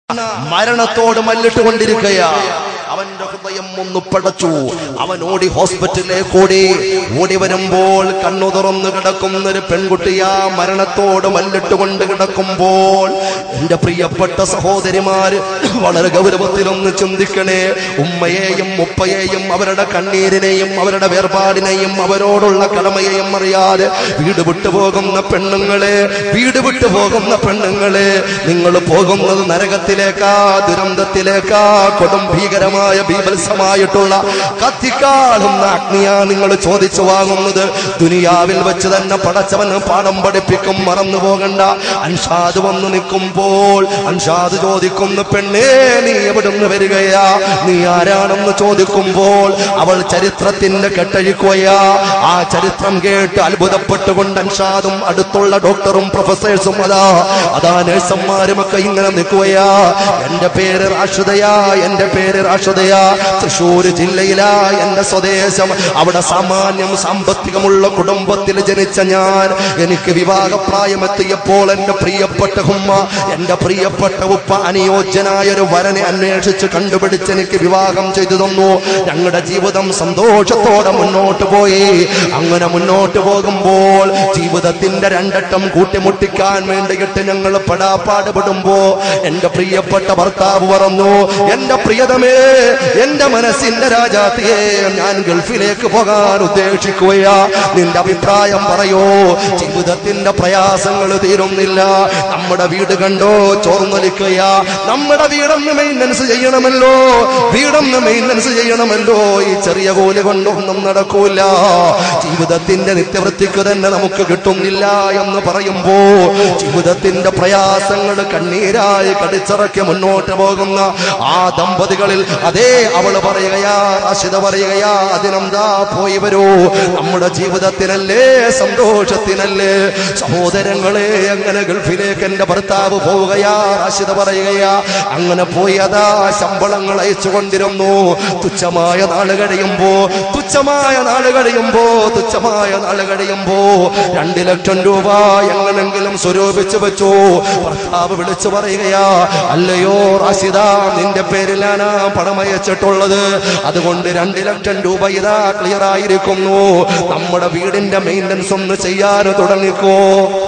മരണത്തോട് മല്ലിട്ട് കൊണ്ടിരിക്കയാ അവന്റെ ഹൃദയം ഒന്ന് പടച്ചു അവൻ ഓടി ഹോസ്പിറ്റലിലേക്ക് ഓടി ഓടി വരുമ്പോൾ കണ്ണു തുറന്നു കിടക്കുന്ന ഒരു പെൺകുട്ടിയാ മരണത്തോട് മല്ലിട്ട് കൊണ്ട് കിടക്കുമ്പോൾ എന്റെ പ്രിയപ്പെട്ട സഹോദരിമാര് വളരെ ഗൗരവത്തിലൊന്ന് ചിന്തിക്കണേ ഉമ്മയെയും ഉപ്പയെയും അവരുടെ കണ്ണീരിനെയും അവരുടെ വേർപാടിനെയും അവരോടുള്ള കടമയെയും അറിയാതെ വീട് വിട്ടു പോകുന്ന പെണ്ണുങ്ങളെ വീട് വിട്ടു പോകുന്ന പെണ്ണുങ്ങളെ നിങ്ങൾ പോകുന്നത് നരകത്തിലേക്കാ ദുരന്തത്തിലേക്കാ കൊടും ഭീകരമായ ബീഭത്സമായിട്ടുള്ള കത്തിക്കാളുന്ന അഗ്നിയാ നിങ്ങൾ ചോദിച്ചു വാങ്ങുന്നത് ദുനിയാവിൽ വെച്ച് തന്നെ പടച്ചവന് പാഠം പഠിപ്പിക്കും മറന്നു പോകണ്ട അൻഷാദ് വന്നു നിൽക്കുമ്പോൾ അൻഷാദ് ചോദിക്കുന്നു പെണ്ണേ നീ എവിടുന്ന് വരികയാ നീ ആരാണെന്ന് ചോദിക്കുമ്പോൾ അവൾ ചരിത്രത്തിന്റെ കെട്ടഴിക്കുകയാ ആ ചരിത്രം കേട്ട് അത്ഭുതപ്പെട്ടുകൊണ്ട് അൻഷാദും അടുത്തുള്ള ഡോക്ടറും പ്രൊഫസേഴ്സും അതാ അതാ നഴ്സന്മാരും ഒക്കെ ഇങ്ങനെ നിൽക്കുകയാ എന്റെ പേര് റാഷിദയാ എന്റെ പേര് റാഷിദയാ തൃശ്ശൂർ ജില്ലയിലാ എന്റെ സ്വദേശം അവിടെ സാമാന്യം സാമ്പത്തികമുള്ള കുടുംബത്തിൽ ജനിച്ച ഞാൻ എനിക്ക് വിവാഹപ്രായമെത്തിയപ്പോൾ എന്റെ പ്രിയപ്പെട്ട ഉമ്മ എന്റെ പ്രിയപ്പെട്ട ഉപ്പ അനുയോജ്യനായ ഒരു വരനെ അന്വേഷിച്ച് കണ്ടുപിടിച്ച് എനിക്ക് വിവാഹം ചെയ്തു തന്നു ഞങ്ങളുടെ ജീവിതം സന്തോഷത്തോടെ മുന്നോട്ട് പോയി അങ്ങനെ മുന്നോട്ട് പോകുമ്പോൾ ജീവിതത്തിന്റെ രണ്ടട്ടം കൂട്ടിമുട്ടിക്കാൻ വേണ്ടിയിട്ട് ഞങ്ങൾ പെടാപ്പാടുപെടുമ്പോ എന്റെ പ്രിയപ്പെട്ട ഭർത്താവ് പറഞ്ഞു എന്റെ പ്രിയതമേ എന്റെ മനസ്സിന്റെ രാജാത്തിയെ ഞാൻ ഗൾഫിലേക്ക് പോകാൻ ഉദ്ദേശിക്കുകയാ നിന്റെ അഭിപ്രായം പറയോ ജീവിതത്തിന്റെ പ്രയാസങ്ങൾ തീരുന്നില്ല നമ്മുടെ വീട് കണ്ടോ ചോർന്നൊലിക്കുകയാ നമ്മുടെ വീടൊന്ന് മെയിൻ്റനൻസ് ചെയ്യണമല്ലോ വീടൊന്ന് മെയിൻ്റനൻസ് ചെയ്യണമല്ലോ ഈ ചെറിയ കോല് കൊണ്ടൊന്നും നടക്കൂല ജീവിതത്തിന്റെ നിത്യവൃത്തിക്ക് തന്നെ നമുക്ക് കിട്ടുന്നില്ല എന്ന് പറയുമ്പോ ജീവിതത്തിന്റെ പ്രയാസങ്ങൾ കണ്ണീരായി കടിച്ചിറക്കി മുന്നോട്ട് പോകുന്ന ആ ദമ്പതികളിൽ അതേ അവള് പറയുകയാ റാഷിദ പറയുകയാ അതിനെന്താ പോയി വരൂ നമ്മുടെ ജീവിതത്തിനല്ലേ സന്തോഷത്തിനല്ലേ സഹോദരങ്ങളെ അങ്ങനെ ഗൾഫിലേക്ക് എന്റെ ഭർത്താവ് പോവുകയാ റാഷിദ പറയുകയാ അങ്ങനെ പോയി അതാ ശമ്പളങ്ങൾ അയച്ചു കൊണ്ടിരുന്നു തുച്ഛമായ നാള് കഴിയുമ്പോ തുച്ഛമായ നാള് കഴിയുമ്പോ തുച്ഛമായ നാള് കഴിയുമ്പോ രണ്ട് ലക്ഷം രൂപ എങ്ങനെങ്കിലും സ്വരൂപിച്ചു വെച്ചു ഭർത്താവ് വിളിച്ചു പറയുകയാ അല്ലയോ റാഷിദ നിന്റെ പേരിലാണ് പണം അയച്ചിട്ടുള്ളത് അതുകൊണ്ട് രണ്ട് ലക്ഷം രൂപ ഇതാ ക്ലിയർ ആയിരിക്കുന്നു നമ്മുടെ വീടിന്റെ മെയിൻ്റനൻസ് ഒന്ന് ചെയ്യാൻ തുടങ്ങിക്കോ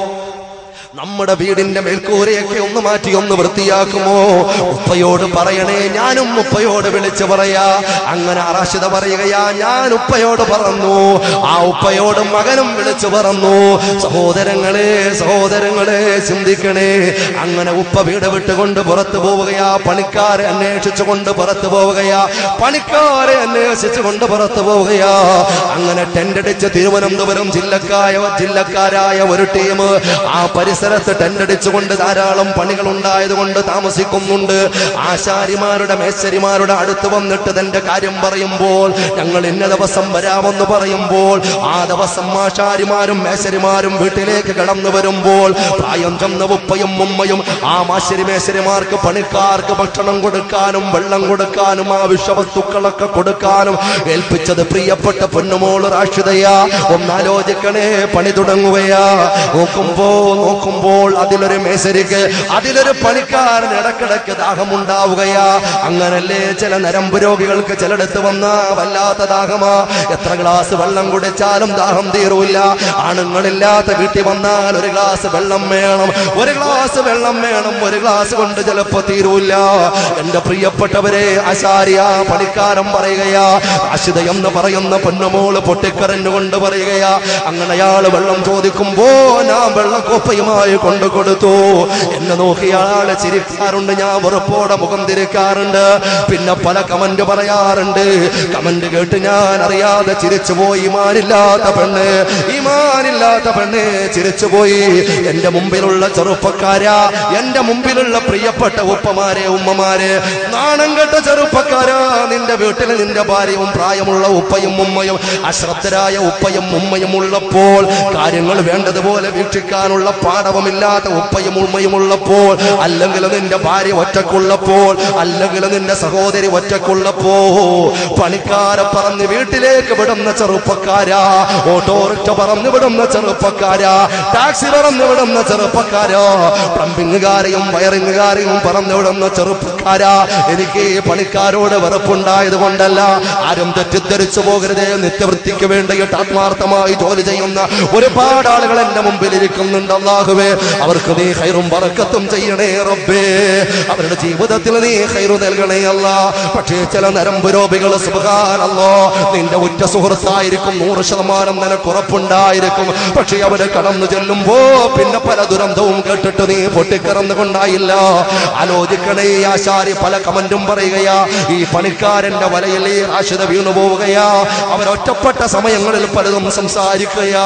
നമ്മുടെ വീടിന്റെ മേൽക്കൂരയൊക്കെ ഒന്ന് മാറ്റി ഒന്ന് വൃത്തിയാക്കുമോ ഉപ്പയോട് പറയണേ ഞാനും ഉപ്പയോട് വിളിച്ചു പറയാ അങ്ങനെ അറാശിത പറയുകയാ ഞാൻ ഉപ്പയോട് പറഞ്ഞു ആ ഉപ്പയോട് മകനും വിളിച്ചു പറഞ്ഞു സഹോദരങ്ങളെ സഹോദരങ്ങളെ ചിന്തിക്കണേ അങ്ങനെ ഉപ്പ വീട് വിട്ടുകൊണ്ട് പുറത്തു പോവുകയാ പണിക്കാരെ അന്വേഷിച്ചു കൊണ്ട് പുറത്തു പോവുകയാ പണിക്കാരെ അന്വേഷിച്ചു കൊണ്ട് പുറത്തു പോവുകയാ അങ്ങനെ ടെൻഡടിച്ച് തിരുവനന്തപുരം ജില്ലക്കായ ജില്ലക്കാരായ ഒരു ടീം ആ പരിസരത്ത് ടെൻഡടിച്ചുകൊണ്ട് ധാരാളം പണികൾ ഉണ്ടായതുകൊണ്ട് താമസിക്കുന്നുണ്ട് ആശാരിമാരുടെ മേശരിമാരുടെ അടുത്ത് വന്നിട്ട് തന്റെ കാര്യം പറയുമ്പോൾ ഞങ്ങൾ ഇന്ന ദിവസം വരാമെന്ന് പറയുമ്പോൾ ആ ദിവസം ആശാരിമാരും മേശരിമാരും വീട്ടിലേക്ക് കടന്നു വരുമ്പോൾ പ്രായം ചെന്ന ഉപ്പയും ഉമ്മയും ആ മാശരി മേശരിമാർക്ക് പണിക്കാർക്ക് ഭക്ഷണം കൊടുക്കാനും വെള്ളം കൊടുക്കാനും ആ വിഷവസ്തുക്കളൊക്കെ കൊടുക്കാനും ഏൽപ്പിച്ചത് പ്രിയപ്പെട്ട പൊന്നുമോള് റാഷിതയാ ഒന്നാലോചിക്കണേ പണി തുടങ്ങുകയാ നോക്കുമ്പോ നോക്കുമ്പോൾ അതിലൊരു മേശരിക്ക് അതിലൊരു പണിക്കാരൻ ഇടക്കിടക്ക് ദാഹമുണ്ടാവുകയാ അങ്ങനല്ലേ ചില നരമ്പ് രോഗികൾക്ക് ചിലടത്ത് വന്ന വല്ലാത്ത ദാഹമാ എത്ര ഗ്ലാസ് വെള്ളം കുടിച്ചാലും ദാഹം തീരൂല ആണുങ്ങളില്ലാത്ത വീട്ടിൽ വന്നാൽ ഒരു ഗ്ലാസ് വെള്ളം വേണം ഒരു ഗ്ലാസ് വെള്ളം വേണം ഒരു ഗ്ലാസ് കൊണ്ട് ചിലപ്പോ തീരൂല എന്റെ പ്രിയപ്പെട്ടവരെ ആശാരിയ പണിക്കാരൻ പറയുകയാ അശിത എന്ന് പറയുന്ന പൊന്നുമോള് പൊട്ടിക്കരഞ്ഞുകൊണ്ട് പറയുകയാ അങ്ങനെ അയാള് വെള്ളം ചോദിക്കുമ്പോ ഞാൻ വെള്ളക്കോപ്പയുമായി കൊണ്ടു കൊടുത്തു എന്നെ നോക്കി അയാളെ ചിരിക്കാറുണ്ട് ഞാൻ വെറുപ്പോടെ മുഖം തിരിക്കാറുണ്ട് പിന്നെ പല കമന്റ് പറയാറുണ്ട് കമന്റ് കേട്ട് ഞാൻ അറിയാതെ ചിരിച്ചു പോയി ഇമാനില്ലാത്ത പെണ്ണ് ഇമാനില്ലാത്ത പെണ്ണ് ചിരിച്ചു പോയി എന്റെ മുമ്പിലുള്ള ചെറുപ്പക്കാരാ എന്റെ മുമ്പിലുള്ള പ്രിയപ്പെട്ട ഉപ്പമാരെ ഉമ്മമാരെ നാണം കെട്ട ചെറുപ്പക്കാരാ നിന്റെ വീട്ടിൽ നിന്റെ ഭാര്യയും പ്രായമുള്ള ഉപ്പയും ഉമ്മയും അശ്രദ്ധരായ ഉപ്പയും ഉമ്മയും ഉള്ളപ്പോൾ കാര്യങ്ങൾ വേണ്ടതുപോലെ വീക്ഷിക്കാനുള്ള പാഠം പാടവുമില്ലാത്ത ഉപ്പയും ഉമ്മയും ഉള്ളപ്പോൾ അല്ലെങ്കിൽ നിന്റെ ഭാര്യ ഒറ്റക്കുള്ളപ്പോൾ അല്ലെങ്കിൽ നിന്റെ സഹോദരി ഒറ്റക്കുള്ളപ്പോ പണിക്കാരെ പറഞ്ഞ് വീട്ടിലേക്ക് വിടുന്ന ചെറുപ്പക്കാരാ ഓട്ടോറിക്ഷ പറഞ്ഞു വിടുന്ന ചെറുപ്പക്കാരാ ടാക്സി പറഞ്ഞു വിടുന്ന ചെറുപ്പക്കാരാ പ്ലംബിങ്ങുകാരെയും വയറിങ്ങുകാരെയും പറഞ്ഞു വിടുന്ന ചെറുപ്പക്കാരാ എനിക്ക് ഈ പണിക്കാരോട് വെറുപ്പുണ്ടായത് കൊണ്ടല്ല ആരും തെറ്റിദ്ധരിച്ചു പോകരുതേ നിത്യവൃത്തിക്ക് വേണ്ടിയിട്ട് ആത്മാർത്ഥമായി ജോലി ചെയ്യുന്ന ഒരുപാട് ആളുകൾ എന്റെ മുമ്പിൽ ഇരിക്കുന്നുണ്ട് അള്ളാഹുവേ അവർക്ക് നീ ഹൈറും പറക്കത്തും ചെയ്യണേ റബ്ബേ അവരുടെ ജീവിതത്തിൽ നീ ഹൈറു നൽകണേ അല്ല പക്ഷേ ചില നരമ്പ് രോഗികൾ സുഖാനല്ലോ നിന്റെ ഉറ്റ സുഹൃത്തായിരിക്കും നൂറ് ശതമാനം നിനക്ക് ഉറപ്പുണ്ടായിരിക്കും പക്ഷേ അവര് കടന്നു ചെല്ലുമ്പോ പിന്നെ പല ദുരന്തവും കേട്ടിട്ട് നീ പൊട്ടിക്കറന്നു കൊണ്ടായില്ല ആലോചിക്കണേ ഈ ആശാരി പല കമന്റും പറയുകയാ ഈ പണിക്കാരന്റെ വലയിൽ ഈ ആശുത വീണു പോവുകയാ അവരൊറ്റപ്പെട്ട സമയങ്ങളിൽ പലതും സംസാരിക്കുകയാ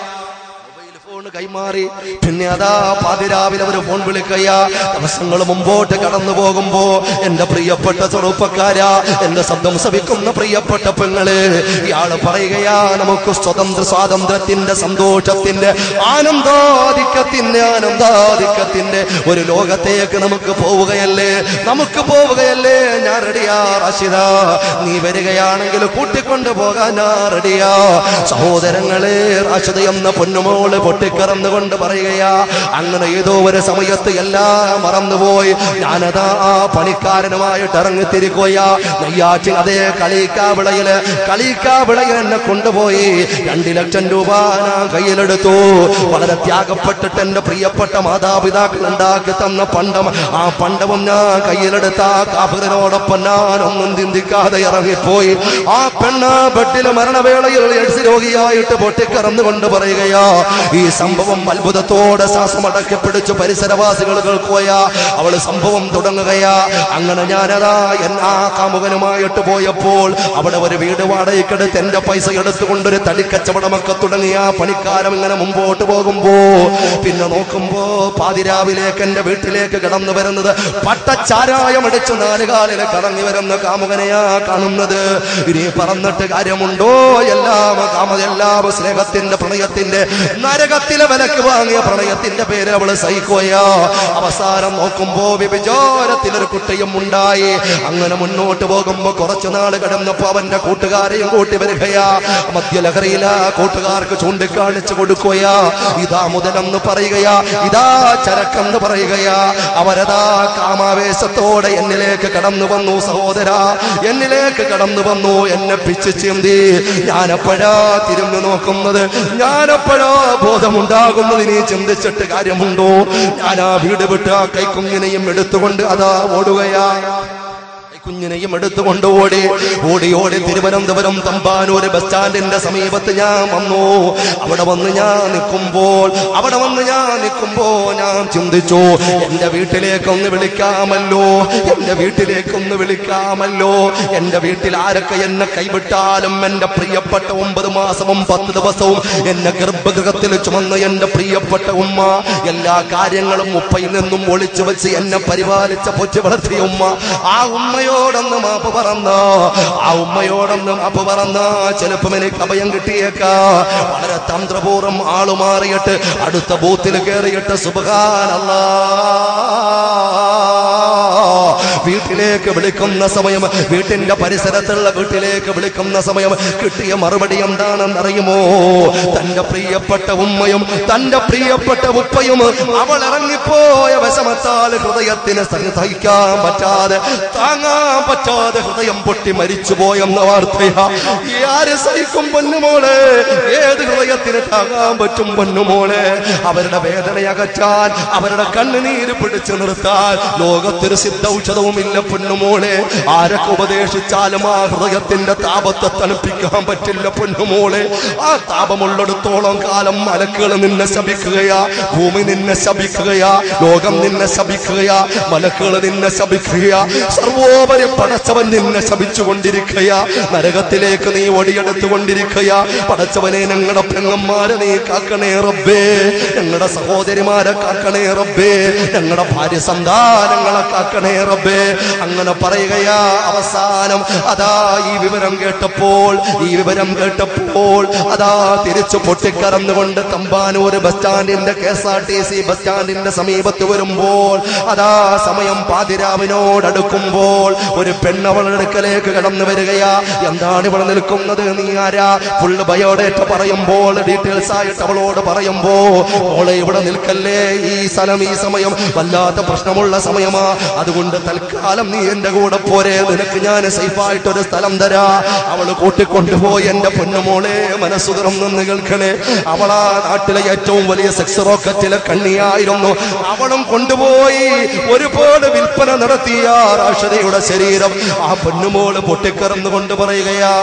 മൊബൈൽ ഫോൺ കൈമാറി പിന്നെ അതാ പാതിരാവിലെ ഒരു ഫോൺ വിളിക്കയ്യ ദിവസങ്ങൾ മുമ്പോട്ട് കടന്നു പോകുമ്പോ എന്റെ പ്രിയപ്പെട്ട ചെറുപ്പക്കാരാ എന്റെ ശബ്ദം സവിക്കുന്ന പ്രിയപ്പെട്ട പെങ്ങള് ഇയാള് പറയുകയാ നമുക്ക് സ്വതന്ത്ര സ്വാതന്ത്ര്യത്തിന്റെ സന്തോഷത്തിന്റെ ആനന്ദാധിക്യത്തിന്റെ ആനന്ദാധിക്യത്തിന്റെ ഒരു ലോകത്തേക്ക് നമുക്ക് പോവുകയല്ലേ നമുക്ക് പോവുകയല്ലേ ഞാൻ റെഡിയാ റാഷിദ നീ വരികയാണെങ്കിൽ കൂട്ടിക്കൊണ്ടു പോകാൻ ഞാൻ റെഡിയാ സഹോദരങ്ങളെ റാഷിദ എന്ന പൊന്നുമോള് പൊട്ടിക്കറന്നുകൊണ്ട് പറയുകയാ അങ്ങനെ ഏതോ ഒരു സമയത്ത് എല്ലാം മറന്നുപോയി ഞാനതാ ആ പണിക്കാരനുമായിട്ട് ഇറങ്ങിത്തിരിക്കുകയാ നെയ്യാറ്റി അതേ കളിക്കാവിളയില് കളിക്കാവിളയിൽ എന്നെ കൊണ്ടുപോയി രണ്ട് ലക്ഷം രൂപ ഞാൻ കയ്യിലെടുത്തു വളരെ ത്യാഗപ്പെട്ടിട്ട് എന്റെ പ്രിയപ്പെട്ട മാതാപിതാക്കൾ ഉണ്ടാക്കി തന്ന പണ്ടം ആ പണ്ടവും ഞാൻ കയ്യിലെടുത്ത ആ കാഫിറിനോടൊപ്പം ഞാൻ ഒന്നും ചിന്തിക്കാതെ ഇറങ്ങിപ്പോയി ആ പെണ്ണ് ബെഡിൽ മരണവേളയിൽ എഡ്സ് രോഗിയായിട്ട് പൊട്ടിക്കറന്നുകൊണ്ട് പറയുകയാ ഈ സംഭവം അത്ഭുതത്തോടെ ശ്വാസമടക്കി പിടിച്ച് പരിസരവാസികൾ കേൾക്കുകയാ അവള് സംഭവം തുടങ്ങുകയാ അങ്ങനെ ഞാനതാ എന്നാ കാമുകനുമായിട്ട് പോയപ്പോൾ അവിടെ ഒരു വീട് വാടകയ്ക്കെടുത്ത് എന്റെ പൈസ എടുത്തുകൊണ്ടൊരു തടിക്കച്ചവടമൊക്കെ തുടങ്ങിയ പണിക്കാരം ഇങ്ങനെ മുമ്പോട്ട് പോകുമ്പോ പിന്നെ നോക്കുമ്പോ പാതിരാവിലേക്ക് എന്റെ വീട്ടിലേക്ക് കടന്നു വരുന്നത് പട്ടച്ചാരായം അടിച്ച് നാലുകാലിലെ കറങ്ങി വരുന്ന കാമുകനെയാ കാണുന്നത് ഇനി പറഞ്ഞിട്ട് കാര്യമുണ്ടോ എല്ലാം കാമതെല്ലാം സ്നേഹത്തിന്റെ പ്രണയത്തിന്റെ നരകത്തിലെ വിലക്ക് വാങ്ങിയ പ്രണയത്തിന്റെ പേര് അവള് സഹിക്കുകയാ അവസാനം നോക്കുമ്പോ വിഭിചാരത്തിലൊരു കുട്ടിയും ഉണ്ടായി അങ്ങനെ മുന്നോട്ട് പോകുമ്പോ കുറച്ചു നാൾ കിടന്നപ്പോ അവന്റെ കൂട്ടുകാരെയും കൂട്ടി വരികയാ മദ്യലഹരിയില കൂട്ടുകാർക്ക് ചൂണ്ടിക്കാണിച്ചു കൊടുക്കുകയാ ഇതാ മുതലെന്ന് പറയുകയാ ഇതാ ചരക്കെന്ന് പറയുകയാ അവരതാ കാമാവേശത്തോടെ എന്നിലേക്ക് കടന്നു വന്നു സഹോദര എന്നിലേക്ക് കടന്നു വന്നു എന്നെ പിച്ചു ചിന്തി ഞാനപ്പോഴാ തിരിഞ്ഞു നോക്കുന്നത് ഞാനപ്പോഴാ ബോധമുണ്ടാകുന്നത് നീ ചിന്തിച്ചിട്ട് കാര്യമുണ്ടോ ഞാൻ ആ വീട് വിട്ട് ആ കൈക്കുഞ്ഞിനെയും എടുത്തുകൊണ്ട് അതാ ഓടുകയാ കുഞ്ഞിനെയും എടുത്തുകൊണ്ട് ഓടി ഓടി ഓടി തിരുവനന്തപുരം തമ്പാനൂര് ബസ് സ്റ്റാൻഡിന്റെ സമീപത്ത് ഞാൻ വന്നു അവിടെ വന്ന് ഞാൻ നിൽക്കുമ്പോൾ അവിടെ വന്ന് ഞാൻ നിൽക്കുമ്പോ ഞാൻ ചിന്തിച്ചു എന്റെ വീട്ടിലേക്കൊന്ന് വിളിക്കാമല്ലോ എന്റെ വീട്ടിലേക്കൊന്ന് വിളിക്കാമല്ലോ എന്റെ വീട്ടിൽ ആരൊക്കെ എന്നെ കൈവിട്ടാലും എന്റെ പ്രിയപ്പെട്ട ഒമ്പത് മാസവും പത്ത് ദിവസവും എന്നെ ഗർഭഗൃഹത്തിൽ ചുമന്ന എന്റെ പ്രിയപ്പെട്ട ഉമ്മ എല്ലാ കാര്യങ്ങളും ഉപ്പയിൽ നിന്നും ഒളിച്ചു വെച്ച് എന്നെ പരിപാലിച്ച പൊച്ചു വളർത്തിയ ഉമ്മ ആ ഉമ്മയോടൊന്ന് മാപ്പ് പറഞ്ഞ ആ ഉമ്മയോടൊന്ന് മാപ്പ് പറഞ്ഞ ചിലപ്പം എനിക്ക് അഭയം കിട്ടിയേക്കാ വളരെ തന്ത്രപൂർവ്വം ആളു മാറിയിട്ട് അടുത്ത ബൂത്തിൽ കയറിയിട്ട് സുബഹാനല്ലാ വീട്ടിലേക്ക് വിളിക്കുന്ന സമയം വീട്ടിന്റെ പരിസരത്തുള്ള വീട്ടിലേക്ക് വിളിക്കുന്ന സമയം കിട്ടിയ മറുപടി എന്താണെന്ന് അറിയുമോ തന്റെ പ്രിയപ്പെട്ട ഉമ്മയും തന്റെ പ്രിയപ്പെട്ട ഉപ്പയും അവൾ ഇറങ്ങിപ്പോയ വിഷമത്താൽ ഹൃദയത്തിന് സഹി- സഹിക്കാൻ പറ്റാതെ താങ്ങാൻ പറ്റാതെ ഹൃദയം പൊട്ടി മരിച്ചുപോയെന്ന വാർത്തയാ ഈ ആര് സഹിക്കും പൊന്നുമോളെ ഏത് ഹൃദയത്തിന് താങ്ങാൻ പറ്റും പൊന്നുമോളെ അവരുടെ വേദന അകറ്റാൻ അവരുടെ കണ്ണുനീര് പിടിച്ചു നിർത്താൻ ലോകത്തൊരു സിദ്ധ ഔഷധവുമില്ല പൊന്നുമോളെ ആരൊക്കെ ഉപദേശിച്ചാലും ആ ഹൃദയത്തിന്റെ താപത്തെ തണുപ്പിക്കാൻ പറ്റില്ല പൊന്നുമോളെ ആ താപമുള്ളിടത്തോളം കാലം മലക്കുകൾ നിന്നെ ശപിക്കുകയാ ഭൂമി നിന്നെ ശപിക്കുകയാ ലോകം നിന്നെ ശപിക്കുകയാ മലക്കുകൾ നിന്നെ ശപിക്കുകയാ സർവോപരി പടച്ചവൻ നിന്നെ ശപിച്ചുകൊണ്ടിരിക്കയാ നരകത്തിലേക്ക് നീ ഒടിയെടുത്തുകൊണ്ടിരിക്കയാ പടച്ചവനെ ഞങ്ങളുടെ പെങ്ങന്മാരെ നീ കാക്കണേ റബ്ബേ ഞങ്ങളുടെ സഹോദരിമാരെ കാക്കണേ റബ്ബേ ഞങ്ങളുടെ ഭാര്യ സന്താനങ്ങളെ കാക്കണേ റബ്ബേ റബ്ബേ അങ്ങനെ പറയുകയാ അവസാനം അതാ ഈ വിവരം കേട്ടപ്പോൾ ഈ വിവരം കേട്ടപ്പോൾ അതാ തിരിച്ചു പൊട്ടിക്കറന്നുകൊണ്ട് തമ്പാനൂർ ബസ് സ്റ്റാൻഡിന്റെ K S R T C bus സ്റ്റാൻഡിന്റെ സമീപത്ത് വരുമ്പോൾ അതാ സമയം പാതിരാവിനോടടുക്കുമ്പോൾ ഒരു പെണ്ണവളുടെ അടുക്കലേക്ക് കടന്നു വരികയാ എന്താണ് ഇവിടെ നിൽക്കുന്നത് നീ ആരാ ഫുള്ള് ബയോഡേറ്റ പറയുമ്പോൾ ഡീറ്റെയിൽസ് ആയിട്ട് അവളോട് പറയുമ്പോ മോളെ ഇവിടെ നിൽക്കല്ലേ ഈ സ്ഥലം ഈ സമയം വല്ലാത്ത പ്രശ്നമുള്ള സമയമാ അതുകൊണ്ട് തൽക്കാലം നീ എന്റെ കൂടെ പോരെ നിനക്ക് ഞാൻ സേഫായിട്ട് ഒരു സ്ഥലം തരാ അവള് കൂട്ടിക്കൊണ്ടുപോയി എന്റെ പൊന്നുമോളെ മനസ്സു തുറന്നു കേൾക്കണേ അവളാ നാട്ടിലെ ഏറ്റവും വലിയ സെക്സ് റോക്കറ്റിലെ കണ്ണിയായിരുന്നു അവളും കൊണ്ടുപോയി ഒരുപാട് വിൽപ്പന നടത്തിയ റാഷതയുടെ ശരീരം ആ പൊന്നുമോള് പൊട്ടിക്കറന്നുകൊണ്ട് പറയുകയാ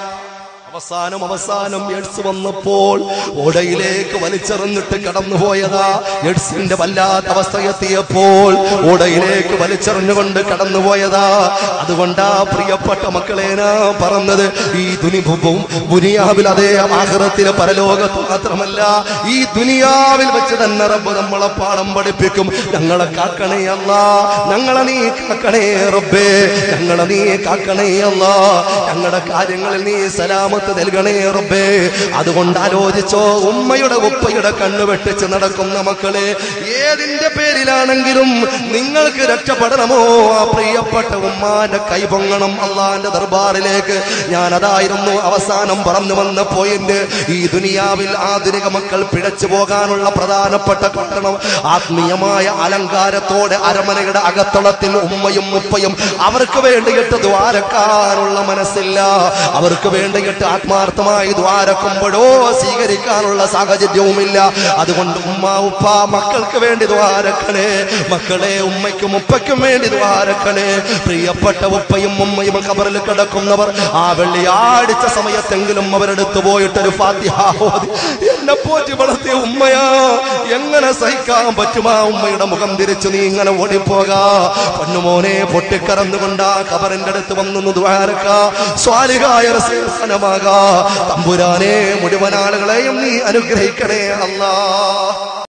അവസാനം അവസാനം എഡ്സ് വന്നപ്പോൾ ഓടയിലേക്ക് വലിച്ചെറിഞ്ഞിട്ട് കടന്നുപോയതാ എഡ്സിന്റെ വല്ലാത്ത അവസ്ഥ എത്തിയപ്പോൾ ഓടയിലേക്ക് വലിച്ചെറിഞ്ഞുകൊണ്ട് കടന്നുപോയതാ അതുകൊണ്ടാ പ്രിയപ്പെട്ട മക്കളെ ഞാൻ പറഞ്ഞത് ഈ ദുനിഭവും ദുനിയാവിൽ അതേ ആഹ്റത്തിലെ പരലോകത്ത് മാത്രമല്ല ഈ ദുനിയാവിൽ വെച്ച് തന്നെ റബ്ബ് നമ്മളെ പാഠം പഠിപ്പിക്കും ഞങ്ങളെ കാക്കണേ അല്ല ഞങ്ങളെ നീ കാക്കണേ റബ്ബേ ഞങ്ങളെ നീ കാക്കണേ അല്ല ഞങ്ങളുടെ കാര്യങ്ങളിൽ നീ സലാമത്ത് നൽകണേ റബ്ബേ അതുകൊണ്ട് ആലോചിച്ചോ ഉമ്മയുടെ ഉപ്പയുടെ കണ്ണു വെട്ടിച്ച് നടക്കുന്ന മക്കളെ ഏതിന്റെ പേരിലാണെങ്കിലും നിങ്ങൾക്ക് രക്ഷപ്പെടണമോ ആ പ്രിയപ്പെട്ട ഉമ്മാന്റെ കൈ പൊങ്ങണം അള്ളാന്റെ ദർബാറിലേക്ക് ഞാൻ അതായിരുന്നു അവസാനം പറഞ്ഞു വന്ന പോയിന്റ് ഈ ദുനിയാവിൽ ആധുനിക മക്കൾ പിഴച്ചു പോകാനുള്ള പ്രധാനപ്പെട്ട കാരണം ആത്മീയമായ അലങ്കാരത്തോടെ അരമനയുടെ അകത്തളത്തിൽ ഉമ്മയും ഉപ്പയും അവർക്ക് വേണ്ടിയിട്ട് ദ്വാരക്കാനുള്ള മനസ്സില്ല അവർക്ക് വേണ്ടിയിട്ട് ആത്മാർത്ഥമായി ദ്വാരക്കുമ്പോഴോ സ്വീകരിക്കാനുള്ള സാഹചര്യവുമില്ല അതുകൊണ്ട് ഉമ്മ ഉപ്പ മക്കൾക്ക് വേണ്ടി ദ്വാരക്കണേ മക്കളെ ഉമ്മയ്ക്കും ഉപ്പയ്ക്കും വേണ്ടി ദ്വാരക്കണേ പ്രിയപ്പെട്ട ഉപ്പയും ഉമ്മയും കബറിൽ കിടക്കുന്നവർ ആ വെള്ളിയാഴ്ച സമയത്തെങ്കിലും അവരെടുത്തു പോയിട്ടൊരു ഫാത്തിഹ ഓതി എന്നെ പോറ്റി വളർത്തിയ ഉമ്മയാ എങ്ങനെ സഹിക്കാൻ പറ്റുമാ ഉമ്മയുടെ മുഖം തിരിച്ചു നീ ഇങ്ങനെ ഓടിപ്പോകാ പൊന്നുമോനെ പൊട്ടിക്കറന്നുകൊണ്ട് ആ കബറിന്റെ അടുത്ത് വന്നു ദ്വാരക്ക സ്വാലികായ സേവനമാകാ തമ്പുരാനെ മുഴുവൻ ആളുകളെയും നീ അനുഗ്രഹിക്കണേ അല്ലാ